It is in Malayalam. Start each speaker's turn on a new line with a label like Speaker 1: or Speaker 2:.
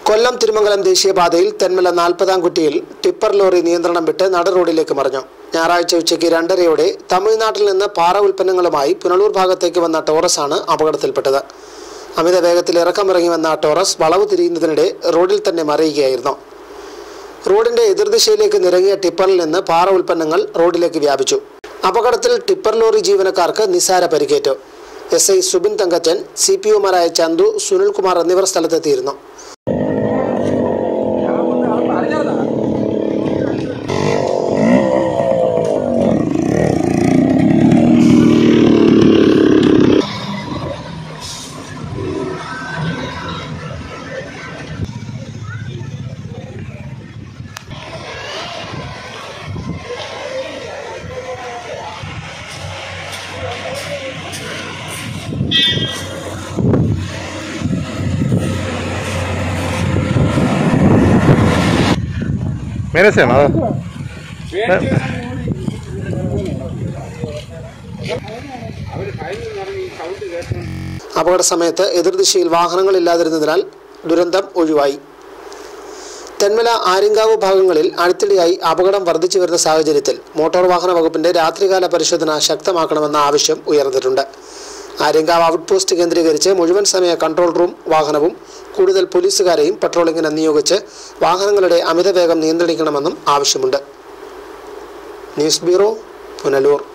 Speaker 1: കൊല്ലം തിരുമംഗലം ദേശീയപാതയിൽ തെന്മല നാൽപ്പതാം കുറ്റിയിൽ ടിപ്പർ ലോറി നിയന്ത്രണം വിട്ട് നട റോഡിലേക്ക് മറിഞ്ഞു ഞായറാഴ്ച ഉച്ചയ്ക്ക് രണ്ടരയോടെ തമിഴ്നാട്ടിൽ നിന്ന് പാറ ഉൽപ്പന്നങ്ങളുമായി പുനലൂർ ഭാഗത്തേക്ക് വന്ന ടോറസാണ് അപകടത്തിൽപ്പെട്ടത് അമിത വേഗത്തിൽ ഇറക്കമിറങ്ങി വന്ന ടോറസ് വളവ് തിരിയുന്നതിനിടെ റോഡിൽ തന്നെ മറിയുകയായിരുന്നു റോഡിന്റെ എതിർദിശയിലേക്ക് നിരങ്ങിയ ടിപ്പറിൽ നിന്ന് പാറ ഉൽപ്പന്നങ്ങൾ റോഡിലേക്ക് വ്യാപിച്ചു അപകടത്തിൽ ടിപ്പർ ലോറി ജീവനക്കാർക്ക് നിസാര പരിക്കേറ്റു S I Subin Thankachan C P ഒമാരായ ചന്തു സുനിൽകുമാർ എന്നിവർ സ്ഥലത്തെത്തിയിരുന്നു
Speaker 2: मेरे से ना
Speaker 1: അപകട സമയത്ത് എതിർദിശയിൽ വാഹനങ്ങളില്ലാതിരുന്നതിനാൽ ദുരന്തം ഒഴിവായി തെന്മല ആര്യങ്കാവ് ഭാഗങ്ങളിൽ അടുത്തിടെയായി അപകടം വർദ്ധിച്ചു വരുന്ന സാഹചര്യത്തിൽ മോട്ടോർ വാഹന വകുപ്പിന്റെ രാത്രികാല പരിശോധന ശക്തമാക്കണമെന്ന ആവശ്യം ഉയർന്നിട്ടുണ്ട് ആര്യങ്കാവ് ഔട്ട് പോസ്റ്റ് കേന്ദ്രീകരിച്ച് മുഴുവൻ സമയ കൺട്രോൾ റൂം വാഹനവും കൂടുതൽ പോലീസുകാരെയും പട്രോളിംഗിന് നിയോഗിച്ച് വാഹനങ്ങളുടെ അമിതവേഗം നിയന്ത്രിക്കണമെന്നും ആവശ്യമുണ്ട് ന്യൂസ് ബ്യൂറോ പുനലൂർ